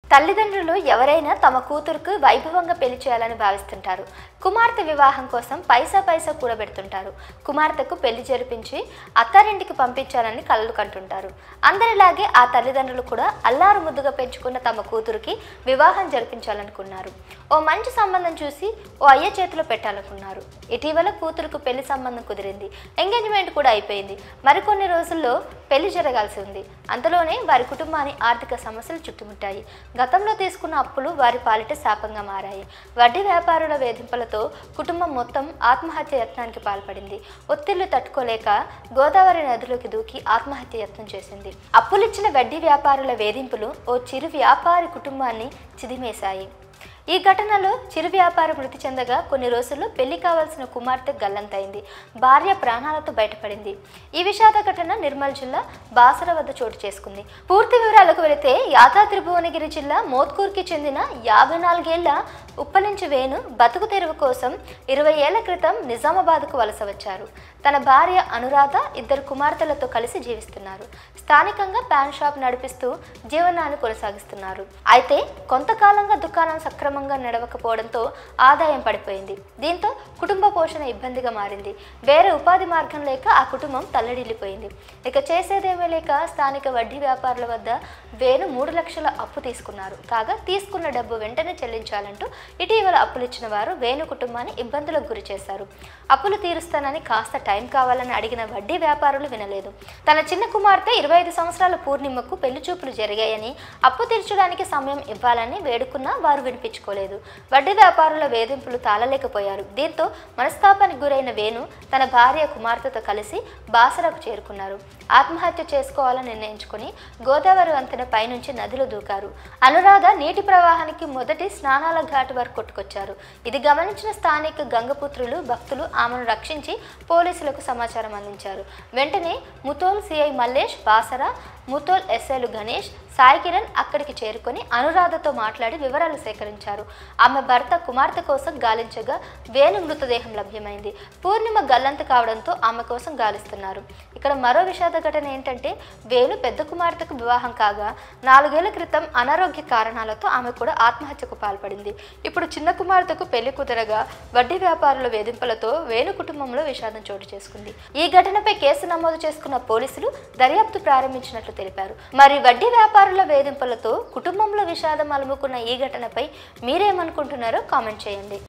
తల్లిదండ్రులు ఎవరైనా తమ కూతురుకు వైభవంగా పెళ్లి చేయాలని భావిస్తుంటారు కుమార్తె వివాహం కోసం పైసా పైసా కూడబెడుతుంటారు కుమార్తెకు పెళ్లి జరిపించి అత్తారింటికి పంపించాలని కలలు కంటుంటారు అందరిలాగే ఆ తల్లిదండ్రులు కూడా అల్లారు ముద్దుగా పెంచుకున్న తమ కూతురికి వివాహం జరిపించాలనుకున్నారు ఓ మంచి సంబంధం చూసి ఓ అయ్య చేతిలో పెట్టాలనుకున్నారు ఇటీవల కూతురుకు పెళ్లి సంబంధం కుదిరింది ఎంగేజ్మెంట్ కూడా అయిపోయింది మరికొన్ని రోజుల్లో పెళ్లి జరగాల్సి ఉంది అంతలోనే వారి కుటుంబాన్ని ఆర్థిక సమస్యలు చుట్టుముట్టాయి గతంలో తీసుకున్న అప్పులు వారి పాలిట శాపంగా మారాయి వడ్డీ వ్యాపారుల వేధింపులతో కుటుంబం మొత్తం ఆత్మహత్య యత్నానికి పాల్పడింది ఒత్తిళ్లు తట్టుకోలేక గోదావరి నదిలోకి దూకి ఆత్మహత్య యత్నం చేసింది అప్పులిచ్చిన వడ్డీ వ్యాపారుల వేధింపులు ఓ చిరు వ్యాపారి కుటుంబాన్ని చిదిమేశాయి ఈ ఘటనలో చిరు వ్యాపారి మృతి చెందగా కొన్ని రోజుల్లో పెళ్లి కావాల్సిన కుమార్తె గల్లంతైంది భార్య ప్రాణాలతో బయటపడింది ఈ విషాద ఘటన నిర్మల్ జిల్లా బాసర వద్ద చోటు చేసుకుంది పూర్తి వివరాలకు వెళితే యాదాద్రి భువనగిరి జిల్లా మోత్కూర్కి చెందిన యాభై నాలుగేళ్ల ఉప్పలించి వేణు బతుకు తెరువు కోసం ఇరవై ఏళ్ల క్రితం నిజామాబాద్కు వలస వచ్చారు తన భార్య అనురాధ ఇద్దరు కుమార్తెలతో కలిసి జీవిస్తున్నారు స్థానికంగా ప్యాన్ షాప్ నడిపిస్తూ జీవనాన్ని కొనసాగిస్తున్నారు అయితే కొంతకాలంగా దుకాణం సక్రమంగా నడవకపోవడంతో ఆదాయం పడిపోయింది దీంతో కుటుంబ పోషణ ఇబ్బందిగా మారింది వేరే ఉపాధి మార్గం లేక ఆ కుటుంబం తల్లడిల్లిపోయింది ఇక చేసేదేమీ లేక స్థానిక వడ్డీ వ్యాపారుల వద్ద వేణు మూడు లక్షల అప్పు తీసుకున్నారు కాగా తీసుకున్న డబ్బు వెంటనే చెల్లించాలంటూ ఇటీవల అప్పులిచ్చిన వారు వేణు కుటుంబాన్ని ఇబ్బందులకు గురి చేశారు అప్పులు తీరుస్తానని కాస్త టైం కావాలని అడిగిన వడ్డీ వ్యాపారులు వినలేదు తన చిన్న కుమార్తె ఇరవై ఐదు సంవత్సరాల పూర్ణిమకు పెళ్లి చూపులు జరిగాయని అప్పు తీర్చడానికి సమయం ఇవ్వాలని వేడుకున్నా వారు వినిపించుకోలేదు వడ్డీ వ్యాపారుల వేధింపులు తాళలేకపోయారు దీంతో మనస్తాపానికి గురైన వేణు తన భార్య కుమార్తెతో కలిసి బాసరకు చేరుకున్నారు ఆత్మహత్య చేసుకోవాలని నిర్ణయించుకుని గోదావరి వంతెన పైనుంచి నదిలో దూకారు అనురాధ నీటి ప్రవాహానికి మొదటి స్నానాల ఘాటు వరకు కొట్టుకొచ్చారు ఇది గమనించిన స్థానిక గంగపుత్రులు భక్తులు ఆమెను రక్షించి పోలీసులకు సమాచారం అందించారు వెంటనే ముతోల్ సిఐ మల్లేష్ బాసర ముతోల్ ఎస్ఐలు గణేష్ సాయి కిరణ్ అక్కడికి చేరుకొని అనురాధతో మాట్లాడి వివరాలు సేకరించారు ఆమె భర్త కుమార్తె కోసం గాలించగా వేణు మృతదేహం లభ్యమైంది పూర్ణిమ గల్లంత కావడంతో ఆమె కోసం గాలిస్తున్నారు ఇక్కడ మరో విషాద ఘటన ఏంటంటే వేణు పెద్ద కుమార్తెకు వివాహం కాగా నాలుగేళ్ల క్రితం అనారోగ్య కారణాలతో ఆమె కూడా ఆత్మహత్యకు పాల్పడింది ఇప్పుడు చిన్న కుమార్తెకు పెళ్లి కుదరగా వడ్డీ వ్యాపారుల వేధింపులతో వేణు కుటుంబంలో విషాదం చోటు చేసుకుంది ఈ ఘటనపై కేసు నమోదు చేసుకున్న పోలీసులు దర్యాప్తు ప్రారంభించినట్లు తెలిపారు మరి వడ్డీ వ్యాపారుల వేధింపులతో కుటుంబంలో విషాదం అలుముకున్న ఈ ఘటనపై మీరేమనుకుంటున్నారో కామెంట్ చేయండి